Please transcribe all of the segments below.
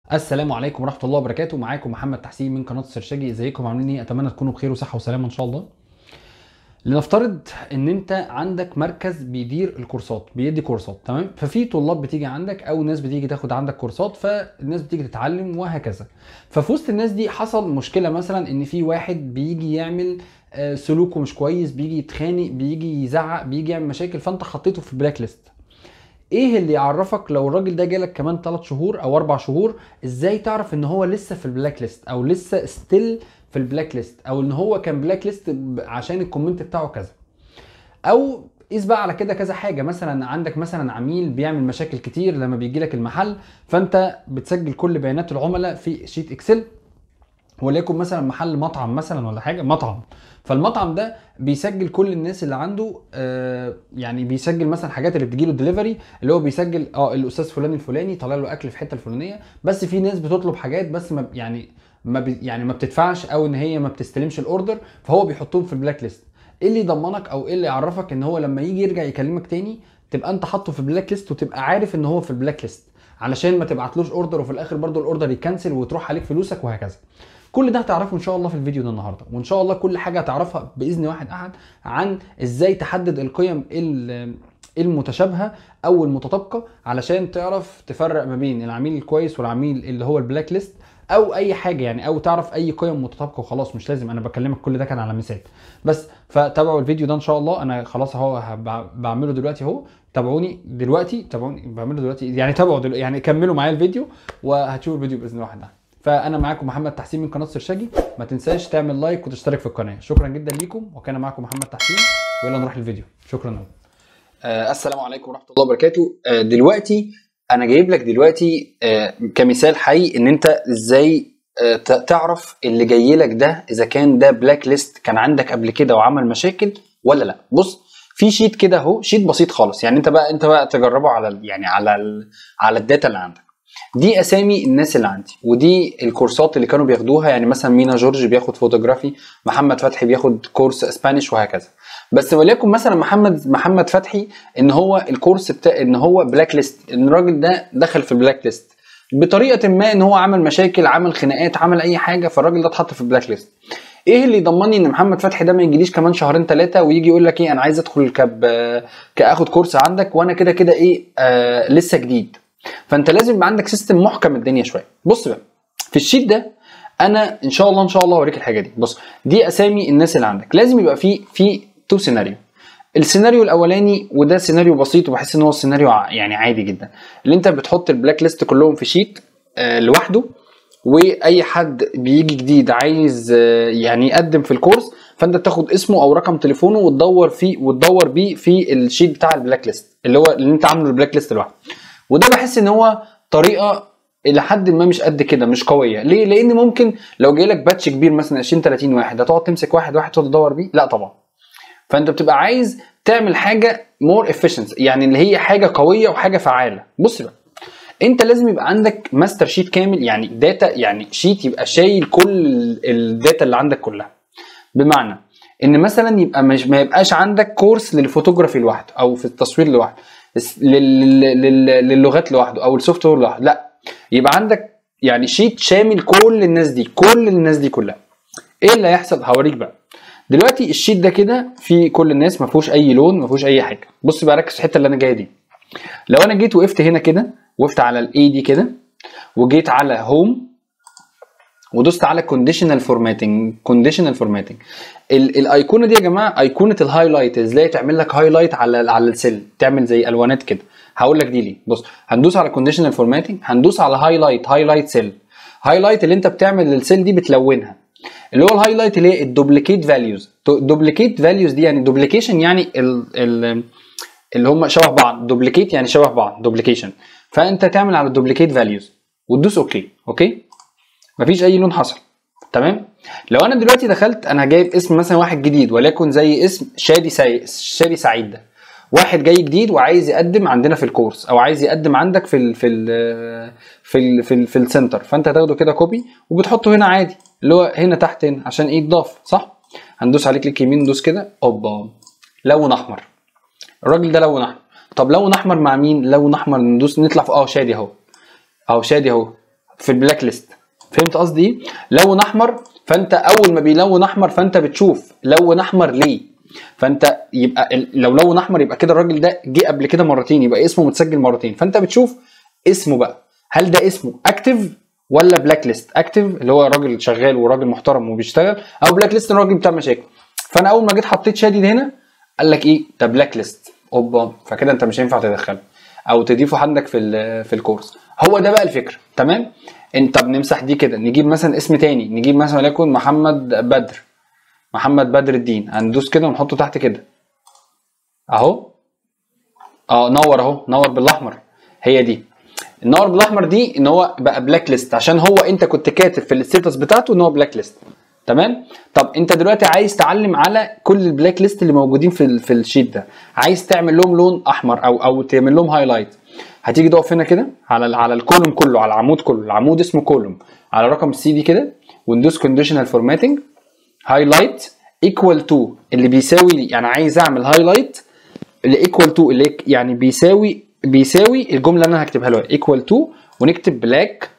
السلام عليكم ورحمه الله وبركاته معاكم محمد تحسين من قناه السرشاجي ازيكم عاملين ايه اتمنى تكونوا بخير وصحه وسلامه ان شاء الله لنفترض ان انت عندك مركز بيدير الكورسات بيدي كورسات تمام ففي طلاب بتيجي عندك او ناس بتيجي تاخد عندك كورسات فالناس بتيجي تتعلم وهكذا ففي وسط الناس دي حصل مشكله مثلا ان في واحد بيجي يعمل آه، سلوكه مش كويس بيجي يتخانق بيجي يزعق بيجي يعمل مشاكل فانت حطيته في البلاك ليست ايه اللي يعرفك لو الراجل ده جالك كمان 3 شهور او 4 شهور ازاي تعرف ان هو لسه في البلاك ليست او لسه ستيل في البلاك ليست او ان هو كان بلاك ليست عشان الكومنت بتاعه كذا او قيس بقى على كده كذا حاجه مثلا عندك مثلا عميل بيعمل مشاكل كتير لما بيجي لك المحل فانت بتسجل كل بيانات العملاء في شيت اكسل وليكن مثلا محل مطعم مثلا ولا حاجه مطعم فالمطعم ده بيسجل كل الناس اللي عنده آه يعني بيسجل مثلا حاجات اللي بتجيله دليفري اللي هو بيسجل اه الاستاذ فلان الفلاني طالع له اكل في الحته الفلانيه بس في ناس بتطلب حاجات بس ما يعني ما بي يعني ما بتدفعش او ان هي ما بتستلمش الاوردر فهو بيحطهم في البلاك ليست ايه اللي يضمنك او ايه اللي يعرفك ان هو لما يجي يرجع يكلمك تاني تبقى انت حاطه في البلاك ليست وتبقى عارف ان هو في البلاك ليست علشان ما تبعتلوش اوردر وفي الاخر برضو الاوردر يكنسل وتروح عليك فلوسك وهكذا كل ده هتعرفه ان شاء الله في الفيديو ده النهارده وان شاء الله كل حاجه هتعرفها باذن واحد احد عن ازاي تحدد القيم ال- المتشابهه او المتطابقه علشان تعرف تفرق ما بين العميل الكويس والعميل اللي هو البلاك ليست او اي حاجه يعني او تعرف اي قيم متطابقه وخلاص مش لازم انا بكلمك كل ده كان على مثال بس فتابعوا الفيديو ده ان شاء الله انا خلاص اهو هب- بعمله دلوقتي اهو تابعوني دلوقتي تابعوني بعمله دلوقتي يعني تابعوا دلوقتي يعني كملوا معايا الفيديو وهتشوفوا الفيديو باذن واحد احد فانا معاكم محمد تحسين من قناه سرشاجي ما تنساش تعمل لايك وتشترك في القناه شكرا جدا ليكم وكان معاكم محمد تحسين ويلا نروح للفيديو شكرا لكم آه السلام عليكم ورحمه الله وبركاته آه دلوقتي انا جايب لك دلوقتي آه كمثال حي ان انت ازاي آه ت- تعرف اللي جاي لك ده اذا كان ده بلاك ليست كان عندك قبل كده وعمل مشاكل ولا لا بص في شيت كده اهو شيت بسيط خالص يعني انت بقى انت بقى تجربه على ال- يعني على ال على الداتا اللي عندك دي اسامي الناس اللي عندي ودي الكورسات اللي كانوا بياخدوها يعني مثلا مينا جورج بياخد فوتوغرافي محمد فتحي بياخد كورس اسبانيش وهكذا بس وليكن مثلا محمد محمد فتحي ان هو الكورس بتاع ان هو بلاك ليست ان الراجل ده دخل في البلاك ليست بطريقه ما ان هو عمل مشاكل عمل خناقات عمل اي حاجه فالراجل ده اتحط في البلاك ليست ايه اللي يضمني ان محمد فتحي ده ما يجيليش كمان شهرين ثلاثه ويجي يقول لك ايه انا عايز ادخل كب كاخد كورس عندك وانا كده كده ايه آه لسه جديد فانت لازم يبقى عندك سيستم محكم الدنيا شويه بص بقى في الشيت ده انا ان شاء الله ان شاء الله اوريك الحاجه دي بص دي اسامي الناس اللي عندك لازم يبقى في في تو سيناريو السيناريو الاولاني وده سيناريو بسيط وبحس ان هو السيناريو ع- يعني عادي جدا اللي انت بتحط البلاك ليست كلهم في شيت آه لوحده واي حد بيجي جديد عايز آه، يعني يقدم في الكورس فانت بتاخد اسمه او رقم تليفونه وتدور فيه وتدور بيه في الشيت بتاع البلاك ليست اللي هو اللي انت عامله البلاك ليست لوحده وده بحس ان هو طريقه الى حد ما مش قد كده مش قويه ليه لان ممكن لو جاي لك باتش كبير مثلا 20 30 واحد هتقعد تمسك واحد واحد تقعد تدور بيه لا طبعا فانت بتبقى عايز تعمل حاجه مور efficient يعني اللي هي حاجه قويه وحاجه فعاله بص بقى انت لازم يبقى عندك ماستر شيت كامل يعني داتا يعني شيت يبقى شايل كل ال- الداتا اللي عندك كلها بمعنى ان مثلا يبقى مش ما يبقاش عندك كورس للفوتوغرافي لوحده او في التصوير لوحده بس لل- لل- للغات لوحده او السوفت وير لوحده لا يبقى عندك يعني شيت شامل كل الناس دي كل الناس دي كلها ايه اللي هيحصل هوريك بقى دلوقتي الشيت ده كده فيه كل الناس ما فيهوش اي لون ما فيهوش اي حاجه بص بقى ركز في الحته اللي انا جايه دي لو انا جيت وقفت هنا كده وقفت على الاي دي كده وجيت على هوم ودوست على كونديشنال فورماتنج كونديشنال فورماتنج الايقونه دي يا جماعه ايقونه الهايلايت ازاي تعمل لك هايلايت على على السيل تعمل زي الوانات كده هقول لك دي ليه بص هندوس على كونديشنال فورماتنج هندوس على هايلايت هايلايت سيل هايلايت اللي انت بتعمل للسيل دي بتلونها اللي هو الهايلايت اللي هي الدوبليكيت فاليوز دوبليكيت فاليوز دي يعني دوبليكيشن يعني ال ال اللي هم شبه بعض دوبليكيت يعني شبه بعض دوبليكيشن فانت تعمل على الدوبليكيت فاليوز وتدوس اوكي اوكي مفيش اي لون حصل تمام لو انا دلوقتي دخلت انا جايب اسم مثلا واحد جديد وليكن زي اسم شادي سعيد شادي سعيد ده واحد جاي جديد وعايز يقدم عندنا في الكورس او عايز يقدم عندك في ال في ال في ال في, ال في السنتر فانت هتاخده كده كوبي وبتحطه هنا عادي اللي هو هنا تحت هنا عشان ايه يتضاف صح هندوس عليه كليك يمين ندوس كده اوبا لون احمر الراجل ده لون احمر طب لون احمر مع مين لون احمر ندوس نطلع في اه شادي اهو اهو شادي اهو في البلاك ليست فهمت قصدي ايه لون احمر فانت اول ما بيلون احمر فانت بتشوف لون احمر ليه فانت يبقى ال- لو لون احمر يبقى كده الراجل ده جه قبل كده مرتين يبقى اسمه متسجل مرتين فانت بتشوف اسمه بقى هل ده اسمه اكتف ولا بلاك ليست اكتف اللي هو راجل شغال وراجل محترم وبيشتغل او بلاك ليست الراجل بتاع مشاكل فانا اول ما جيت حطيت شادي ده هنا قال لك ايه ده بلاك ليست اوبا فكده انت مش هينفع تدخله او تضيفه عندك في ال- في الكورس هو ده بقى الفكره تمام انت بنمسح دي كده نجيب مثلا اسم تاني نجيب مثلا وليكن محمد بدر محمد بدر الدين هندوس كده ونحطه تحت كده اهو اه نور اهو نور بالاحمر هي دي النور بالاحمر دي ان هو بقى بلاك ليست عشان هو انت كنت كاتب في الستاتس بتاعته ان هو بلاك ليست تمام طب انت دلوقتي عايز تعلم على كل البلاك ليست اللي موجودين في ال- في الشيت ده عايز تعمل لهم لون احمر او او تعمل لهم هايلايت هتيجي تقف هنا كده على ال- على الكولوم كله على العمود كله العمود اسمه كولوم على رقم السي دي كده وندوس كونديشنال فورماتنج هايلايت ايكوال تو اللي بيساوي لي يعني عايز اعمل هايلايت اللي ايكوال تو اللي يعني بيساوي بيساوي الجمله اللي انا هكتبها له ايكوال تو ونكتب بلاك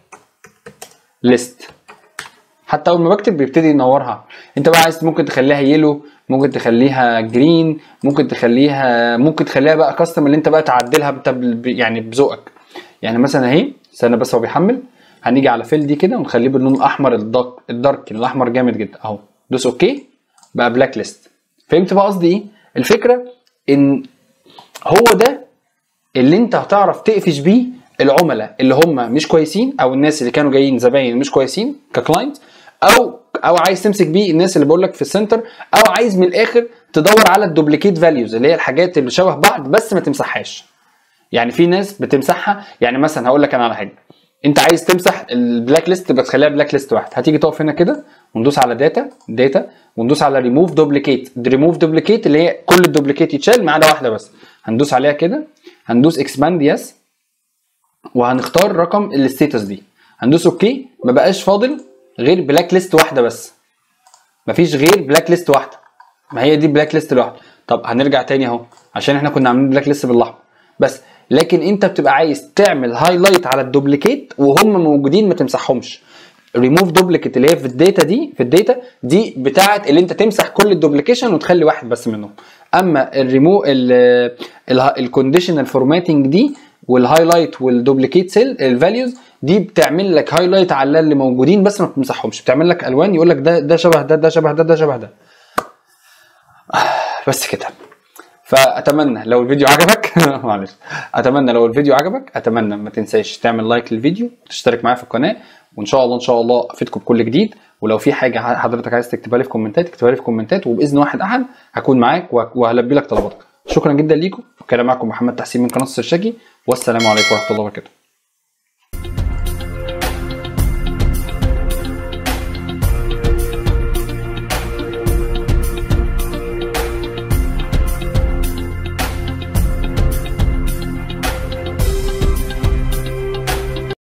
ليست حتى اول ما بكتب بيبتدي ينورها انت بقى عايز ممكن تخليها يلو ممكن تخليها جرين ممكن تخليها ممكن تخليها بقى كاستم اللي انت بقى تعدلها انت بال- يعني بذوقك يعني مثلا اهي استنى بس هو بيحمل هنيجي على فيل دي كده ونخليه باللون الاحمر الدارك الدارك الاحمر جامد جدا اهو دوس اوكي بقى بلاك ليست فهمت بقى قصدي ايه الفكره ان هو ده اللي انت هتعرف تقفش بيه العملاء اللي هم مش كويسين او الناس اللي كانوا جايين زباين مش كويسين ككلاينت او او عايز تمسك بيه الناس اللي بقول لك في السنتر او عايز من الاخر تدور على الدوبليكيت فاليوز اللي هي الحاجات اللي شبه بعض بس ما تمسحهاش يعني في ناس بتمسحها يعني مثلا هقول لك انا على حاجه انت عايز تمسح البلاك ليست بس تخليها بلاك ليست واحد هتيجي تقف هنا كده وندوس على داتا داتا وندوس على ريموف دوبليكيت ريموف دوبليكيت اللي هي كل الدوبليكيت يتشال ما عدا واحده بس هندوس عليها كده هندوس اكسباند يس وهنختار رقم الستيتس دي هندوس اوكي ما بقاش فاضل غير بلاك ليست واحده بس مفيش غير بلاك ليست واحده ما هي دي بلاك ليست لوحده طب هنرجع تاني اهو عشان احنا كنا عاملين بلاك ليست بالاحمر بس لكن انت بتبقى عايز تعمل هايلايت على الدوبليكيت وهم موجودين ما تمسحهمش ريموف دوبليكيت اللي هي في الداتا دي في الداتا دي بتاعه اللي انت تمسح كل الدوبليكيشن وتخلي واحد بس منهم اما الريمو الكونديشنال فورماتنج دي والهايلايت والدوبليكيت سيل الفاليوز دي بتعمل لك هايلايت على اللي موجودين بس ما بتمسحهمش بتعمل لك الوان يقول لك ده ده شبه ده ده شبه ده ده شبه ده بس كده فاتمنى لو الفيديو عجبك معلش اتمنى لو الفيديو عجبك اتمنى ما تنساش تعمل لايك للفيديو وتشترك معايا في القناه وان شاء الله ان شاء الله افيدكم بكل جديد ولو في حاجه حضرتك عايز تكتبها لي في كومنتات اكتبها لي في كومنتات وباذن واحد احد هكون معاك وهلبي لك طلباتك شكرا جدا ليكم وكان معكم محمد تحسين من قناه السرشاجي والسلام عليكم ورحمه الله وبركاته